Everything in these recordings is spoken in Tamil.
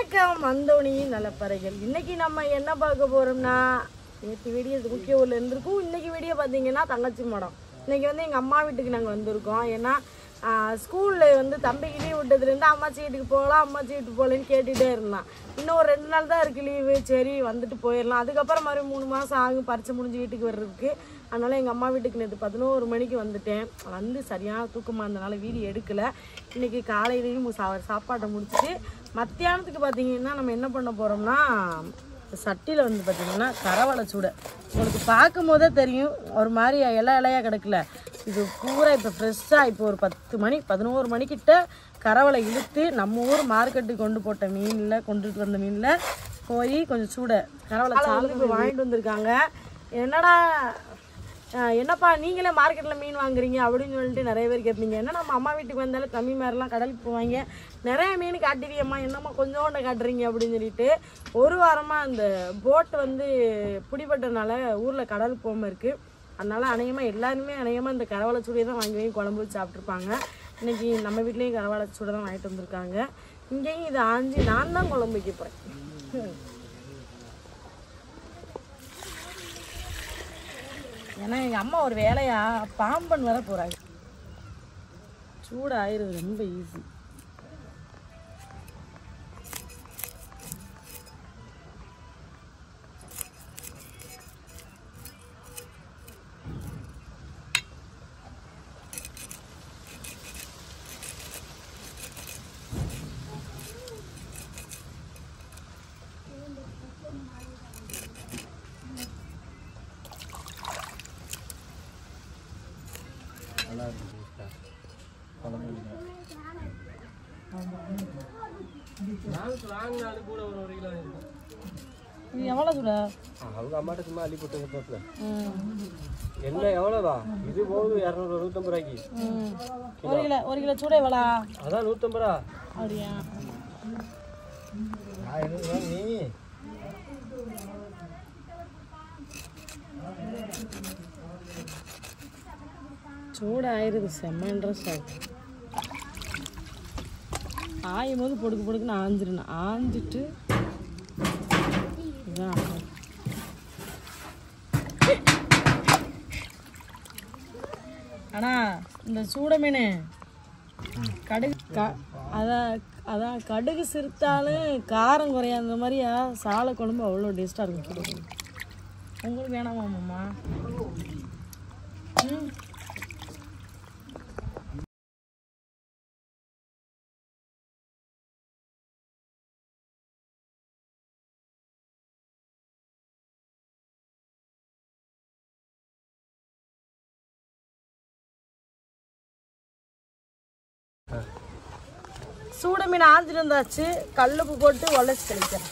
வணக்கம் மந்தோனியின் நலப்பறைகள் இன்னைக்கு நம்ம என்ன பார்க்க போறோம்னா நேற்று வீடியோ முக்கிய ஊர்ல இருந்திருக்கும் இன்னைக்கு வீடியோ பார்த்தீங்கன்னா தங்கச்சி மடம் இன்னைக்கு வந்து எங்கள் அம்மா வீட்டுக்கு நாங்கள் வந்திருக்கோம் ஏன்னா ஸ்கூலில் வந்து தம்பிக்கு லீவ் விட்டதுலேருந்து அம்மாச்சி வீட்டுக்கு போகலாம் அம்மாச்சி வீட்டுக்கு போகலன்னு கேட்டுகிட்டே இருந்தான் இன்னும் ஒரு ரெண்டு நாள் தான் இருக்குது லீவு சரி வந்துட்டு போயிடலாம் அதுக்கப்புறம் மறுபடியும் மூணு மாதம் ஆகும் பறிச்சு முடிஞ்சு வீட்டுக்கு வர்றதுக்கு அதனால் எங்கள் அம்மா வீட்டுக்கு நேற்று பதினோரு மணிக்கு வந்துட்டேன் வந்து சரியான தூக்கமாக இருந்தனால வீடியோ எடுக்கலை இன்றைக்கி காலையிலையும் சா சாப்பாட்டை முடிச்சுட்டு மத்தியானத்துக்கு பார்த்தீங்கன்னா நம்ம என்ன பண்ண போகிறோம்னா சட்டியில் வந்து பார்த்தீங்கன்னா கரவலை சூடை உங்களுக்கு பார்க்கும் போதே தெரியும் ஒரு மாதிரி இலை இலையாக கிடக்கல இது பூரா இப்போ ஃப்ரெஷ்ஷாக இப்போ ஒரு பத்து மணி பதினோரு மணிக்கிட்ட கரவலை இழுத்து நம்ம ஊர் மார்க்கெட்டுக்கு கொண்டு போட்ட மீனில் கொண்டுட்டு வந்த மீனில் போய் கொஞ்சம் சூட கரவலை சாலை போய் வாங்கிட்டு வந்திருக்காங்க என்னடா ஆஹ் என்னப்பா நீங்களே மார்க்கெட்டில் மீன் வாங்குறீங்க அப்படின்னு சொல்லிட்டு நிறைய பேர் கேட்பீங்க என்ன நம்ம அம்மா வீட்டுக்கு வந்தாலும் தம்பி மாதிரிலாம் கடலுக்கு போவாங்க நிறைய மீன் காட்டுறியம்மா என்னம்மா கொஞ்சோண்டு காட்டுறீங்க அப்படின்னு சொல்லிட்டு ஒரு வாரமாக அந்த போட் வந்து பிடிபட்டனால ஊரில் கடலுக்கு போகாமல் இருக்குது அதனால அநேகமாக எல்லாருமே அநேகமாக இந்த கரவாலை சூடையை தான் வாங்கி வாங்கி குழம்பு வச்சு சாப்பிட்ருப்பாங்க இன்னைக்கு நம்ம வீட்லேயும் கரவாலை சூடை தான் வாங்கிட்டு வந்திருக்காங்க இங்கேயும் இதை ஆஞ்சி நான் தான் குழம்பு வைக்க போகிறேன் ஏன்னா எங்கள் அம்மா ஒரு வேலையா பாம்பன் வர போகிறாங்க சூடு ஆயிடுது ரொம்ப ஈஸி இது எவ்வளோ சூடா அவங்க அம்மாட்ட சும்மா அள்ளி போட்டு போட்டுல என்ன எவ்வளோவா இது போகுது இரநூறு நூற்றம்பது ரூபாய்க்கு ம் ஒரு கிலோ ஒரு கிலோ சூட எவ்வளோ அதான் நூற்றம்பது ரூபா அப்படியா நீ சூடு ஆயிடுது செம்ம இன்ட்ரெஸ்ட் ஆகுது ஆயும் போது பொடுக்கு பொடுக்குன்னு ஆஞ்சிடணும் ஆஞ்சிட்டு இதான் ஆகும். அண்ணா இந்த சூட மீன் கடுகு க அதான் அதான் கடுகு சிரித்தாலும் காரம் குறையாத மாதிரியா சாலை குழம்பு அவ்வளோ டேஸ்ட்டாக இருக்கும் சூட மீன் உங்களுக்கு வேணாமா மாமா ம் சூட மீன் ஆஞ்சிட்டு இருந்தாச்சு கல்லுப்பு போட்டு உடச்சி தெளிக்கிறேன்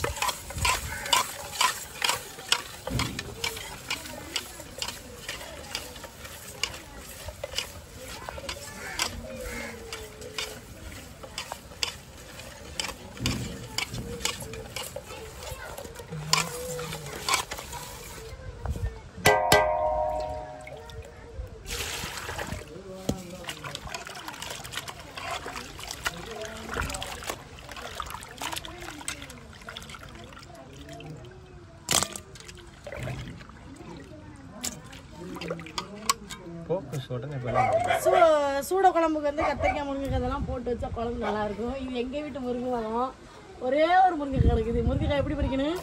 போக்கஸ் உடனே சூ சூட குழம்புக்கு வந்து கத்திரிக்காய் முருங்கைக்காய் இதெல்லாம் போட்டு வச்சா குழம்பு நல்லா இருக்கும் இது எங்க வீட்டு முருங்கை மரம் ஒரே ஒரு முருங்கைக்காய் கிடைக்குது முருங்கைக்காய் எப்படி பறிக்கணும்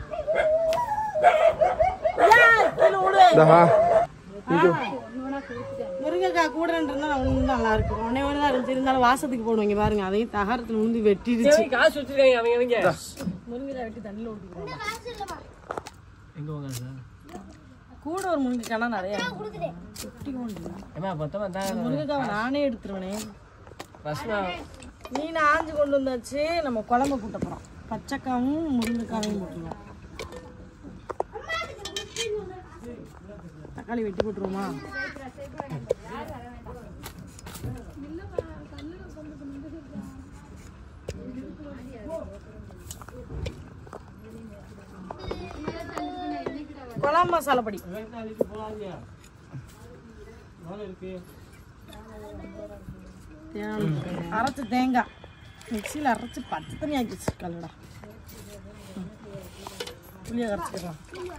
ஏய், கீழே விடு. ஆ. முருங்கைக்காய் கூட இருந்தா ஒன்று நல்லா இருக்கும் உடனே ஒன்று தான் இருந்துச்சு இருந்தாலும் வாசத்துக்கு போடுவாங்க பாருங்க அதையும் தகரத்துல வந்து வெட்டிடுச்சு காசு வச்சிருக்காங்க அவங்க அவங்க முருங்கைக்காய் வெட்டி தண்ணியில் ஊற்றிக்கலாம் எங்க வாங்க சார் கூட ஒரு முருங்கைக்காய்லாம் நிறைய குட்டி கொண்டு ஏமா மொத்தமாக தான் முருங்கைக்காவை நானே எடுத்துருவேனே ரஸ்னா மீன் ஆஞ்சு கொண்டு வந்தாச்சு நம்ம குழம்பு கூட்ட போகிறோம் பச்சைக்காவும் முருங்கைக்காவையும் போட்டுருவோம் தக்காளி வெட்டி போட்டுருவோமா குழம்பு மசாலா பொடி இருக்கு தேங்காய். அரைச்ச தேங்காய் மிக்சியில் அரைச்சி பச்சை தண்ணி ஆக்கிச்சு கல்லுடா ம். புளியை கரைச்சிக்கலாம்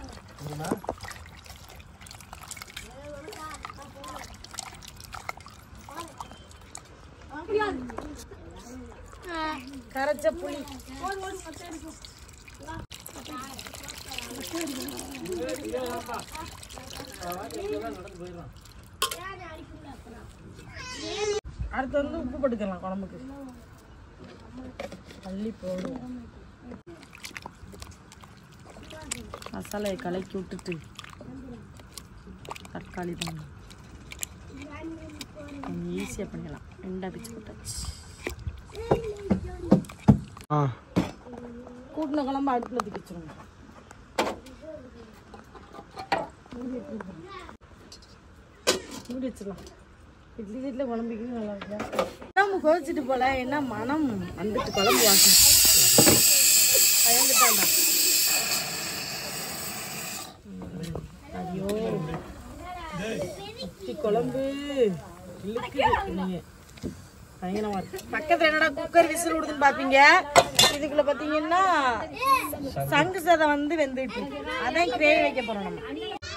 கரைச்ச புளி அடுத்து வந்து உப்பு போட்டுக்கலாம் குழம்புக்கு அள்ளி போடுவோம் மசாலையை கலக்கி விட்டுட்டு தக்காளி பண்ணலாம் கொஞ்சம் ஈஸியாக பண்ணிடலாம் ரெண்டாக பிச்சு போட்டாச்சு ஆ கூட்டின குழம்பு அடுப்பில் தூக்கி வச்சிருங்க மூடி வச்சிடலாம் இட்லி வீட்டில் குழம்புக்கு நல்லா இருக்கும் குழம்பு கொதிச்சிட்டு போல என்ன மனம் வந்துட்டு குழம்பு வாசம் பயந்துட்டாண்டா ஐயோ இட்லி குழம்பு இழுக்குது நீங்க பயங்கரமா இருக்கு பக்கத்துல என்னடா குக்கர் விசில் விடுதுன்னு பாப்பீங்க இதுக்குள்ள பாத்தீங்கன்னா சங்கு சதை வந்து வெந்துட்டு இருக்கு. அதான் கிரேவி வைக்க போறோம் நம்ம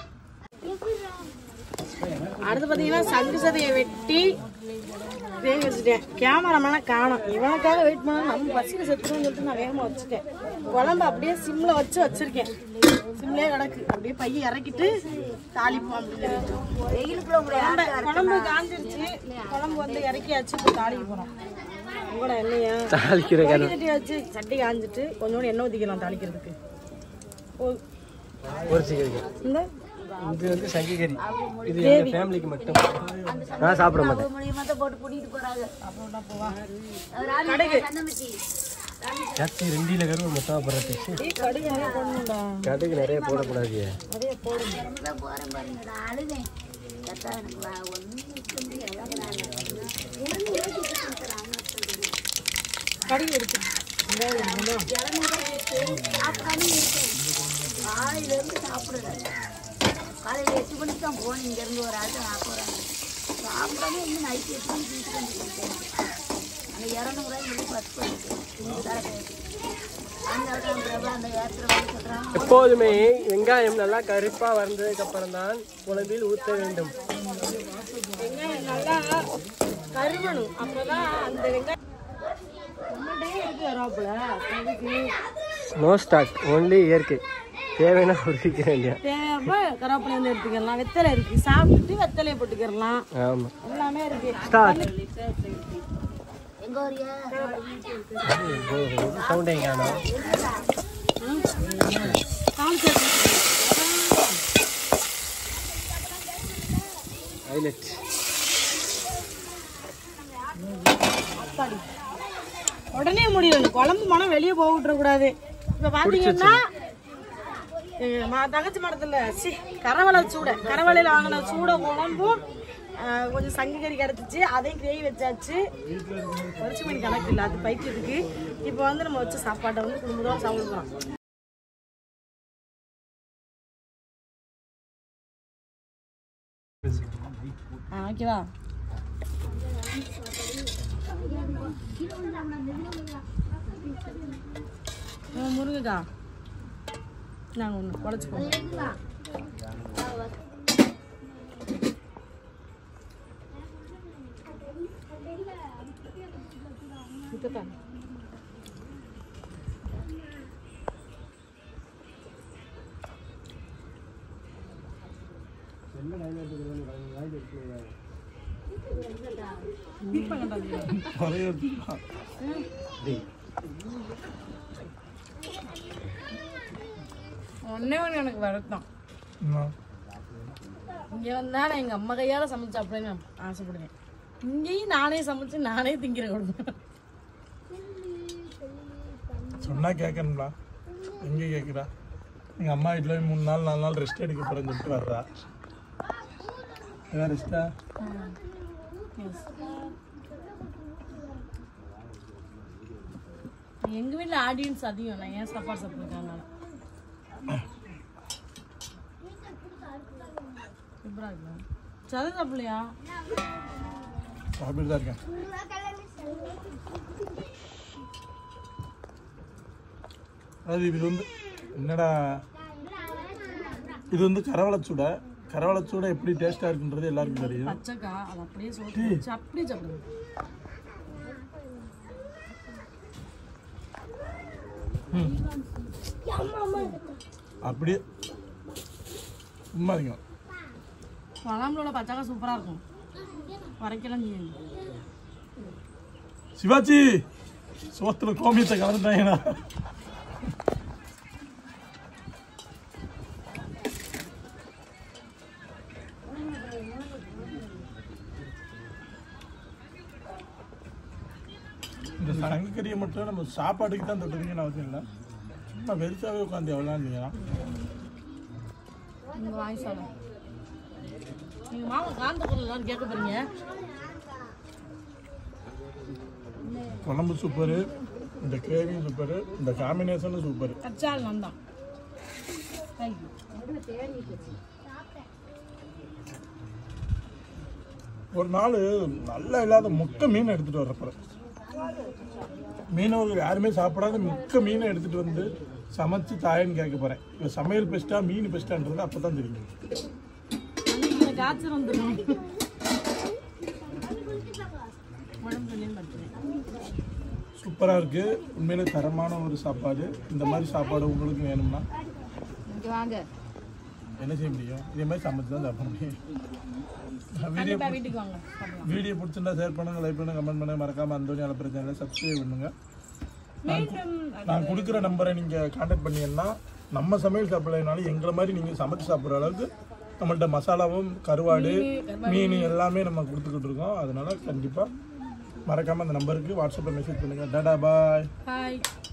அடுத்து பாத்தீங்கன்னா சங்கு சதையை வெட்டி கிரேவி வச்சுட்டேன் கேமராமேனா காணும் இவனுக்காக வெயிட் பண்ணா நம்ம பசிக்கு செத்துருன்னு சொல்லிட்டு நான் வேகமா வச்சுட்டேன் குழம்பு அப்படியே சிம்ல வச்சு வச்சிருக்கேன் சிம்லயே கிடக்கு அப்படியே பைய இறக்கிட்டு தாளிப்போம் அப்படின்னு குழம்பு குழம்பு காஞ்சிருச்சு குழம்பு வந்து இறக்கியாச்சு இப்போ தாளிக்க போறோம் உங்களோட எண்ணெயா தாளிக்கிற கொதி கட்டி வச்சு சட்டி காஞ்சிட்டு கொஞ்சோண்டு எண்ணெய் ஊற்றிக்கலாம் தாளிக்கிறதுக்கு ஓ ஒரு சிக்கன் இந்த இது வந்து சங்கிகரி இது எங்க ஃபேமிலிக்கு மட்டும் நான் சாப்பிட மாட்டேன் அப்புறம் போவா கடுகு கத்தி ரெண்டில கருவு மொத்தமாக போடுறது ஏய், கடுகு நிறைய போடணும்டா கடுகு நிறைய போடக்கூடாது நிறைய போடணும் கடுகு எடுத்து வெங்காயம் எடுக்கணுமா? காலையில் எட்டு மணிக்கு தான் போனேன் இங்கேருந்து ஒரு ஆள் நான் போகிறாங்க சாப்பிடாம இன்னும் நைட்டு எட்டு மணிக்கு வீட்டுக்கு வந்து கொடுத்தேன் அந்த இரநூறுவாய் சொல்லி பத்து பண்ணிட்டு தரக்கு அந்த இடம் பிரபா அந்த ஏற்றுற வந்து சொல்கிறான் எப்போதுமே வெங்காயம் நல்லா கருப்பா வந்ததுக்கு அப்புறம் தான் குழம்பில் ஊற்ற வேண்டும் வெங்காயம் நல்லா கருவணும் அப்பதான் அந்த வெங்காயம் நம்மகிட்டயே இருக்கு வராப்புல அதுக்கு நோ ஸ்டாக் ஒன்லி இயற்கை தேவைன்னா உருவிக்க வேண்டிய தேவை கருவேப்பிலை வந்து எடுத்துக்கலாம் வெத்தலை இருக்கு சாப்பிட்டுட்டு வெத்தலையை போட்டுக்கிறலாம் ஆமா எல்லாமே இருக்கு ஸ்டார்ட் எங்கே வரியா சவுண்டே காணும் காமிச்சு ஹைலைட் அப்பாடி உடனே முடியல குழம்பு மனம் வெளியே போக விட்டுறக்கூடாது இப்போ பார்த்தீங்கன்னா எங்க மா- தங்கச்சி மரத்துல சி கரவலை சூட கரவலையில் வாங்கின சூட குழம்பும் ஆஹ், கொஞ்சம் சங்கு கறி கிடச்சிச்சு அதையும் கிரேவி வச்சாச்சு பொரிச்சு மீன் கணக்கு இல்லை அது பைத்தியத்துக்கு இப்போ வந்து நம்ம வச்ச சாப்பாட்டை வந்து குடும்பத்தோட சாப்பிடுறோம் ஆ ஓகேவா ஆ, முருங்கைக்கா நாங்கள் ஒன்று குழச்சிக்கோங்க இதுதான் ஒன்னே ஒன்று எனக்கு வருத்தம் இங்கே வந்தா நான் எங்கள் அம்மா கையால் சமைச்சு சாப்பிடன்னு நான் ஆசைப்படுவேன் இங்கேயும் நானே சமைச்சு நானே திங்கிற கொடுப்பேன் சொன்னா கேட்கணும்ல எங்க கேட்குறா எங்க அம்மா வீட்டில் போய் மூணு நாள் நாலு நாள் ரெஸ்ட் எடுக்க போறேன்னு சொல்லிட்டு வர்றா ஏதாவது ரெஸ்டா எங்கள் வீட்டில் ஆடியன்ஸ் அதிகம் நான் ஏன் சாப்பாடு சாப்பிட்ருக்காங்க சூப்பராக இருக்குல்ல சதை சாப்பிடலையா சாப்பிட்டு தான் இருக்கேன் அதாவது இது வந்து என்னடா இது வந்து கரவளச்சூடை கரவளச்சூடை எப்படி டேஸ்ட்டாக இருக்குன்றது எல்லாருக்கும் தெரியும் பச்சைக்கா அது அப்படியே சோத்து வச்சு அப்படியே சாப்பிடுங்க அப்படியே சும்மா இருங்க குழம்புல பச்சைக்கா சூப்பராக இருக்கும் வரைக்கலாம் செய்யுங்க சிவாஜி சோத்துல கோமியத்தை கலந்துட்டாங்கடா இந்த சங்கக்கறியை மட்டும் நம்ம சாப்பாட்டுக்கு தான் தொட்டுக்கணும்னு அவசியம் இல்லை சும்மா வெறிச்சாவே உட்காந்து எவ்வளோ இருந்தீங்கன்னா நீங்கள் வாங்கி சாப்பிடுங்க நீங்கள் வாங்க காந்த பொருள் எல்லாரும் கேட்க போறீங்க குழம்பு சூப்பரு இந்த கிரேவியும் சூப்பரு இந்த காம்பினேஷனும் சூப்பரு கச்சால் நந்தான் தேங்க்யூ ஒரு நாள் நல்லா இல்லாத முக்க மீன் எடுத்துட்டு வர்றப்ப மீனவர்கள் யாருமே சாப்பிடாத முக்க மீனை எடுத்துட்டு வந்து சமைச்சு தாயன்னு கேட்க போறேன் இப்போ சமையல் பெஸ்ட்டா மீன் பெஸ்ட்டான்றது அப்போ தான் தெரியும் அன்னைக்கு காய்ச்சல் வந்துடும் உடம்பு இல்லைன்னு பார்த்துக்கிறேன் சூப்பராக இருக்கு உண்மையிலே தரமான ஒரு சாப்பாடு இந்த மாதிரி சாப்பாடு உங்களுக்கு வேணும்னா இங்கே வாங்க என்ன செய்ய முடியும் இதே மாதிரி சமைச்சு தான் சாப்பிட முடியும் வீடியோ கண்டிப்பாக வீட்டுக்கு வாங்க சாப்பிடலாம் வீடியோ பிடிச்சிருந்தா ஷேர் பண்ணுங்க லைக் பண்ணுங்க கமெண்ட் பண்ணுங்க மறக்காம அந்தோனி அலப்புற சேனலை சப்ஸ்கிரைப் பண்ணுங்க மீண்டும் நான் கொடுக்குற நம்பரை நீங்கள் காண்டாக்ட் பண்ணீங்கன்னா நம்ம சமையல் சாப்பிடலைனாலும் எங்களை மாதிரி நீங்கள் சமைச்சு சாப்பிட்ற அளவுக்கு நம்மள்ட்ட மசாலாவும் கருவாடு மீன் எல்லாமே நம்ம கொடுத்துக்கிட்டு இருக்கோம் அதனால கண்டிப்பாக மறக்காமல் அந்த நம்பருக்கு வாட்ஸ்அப்பில் மெசேஜ் பண்ணுங்கள் டாடா பாய் ஹாய்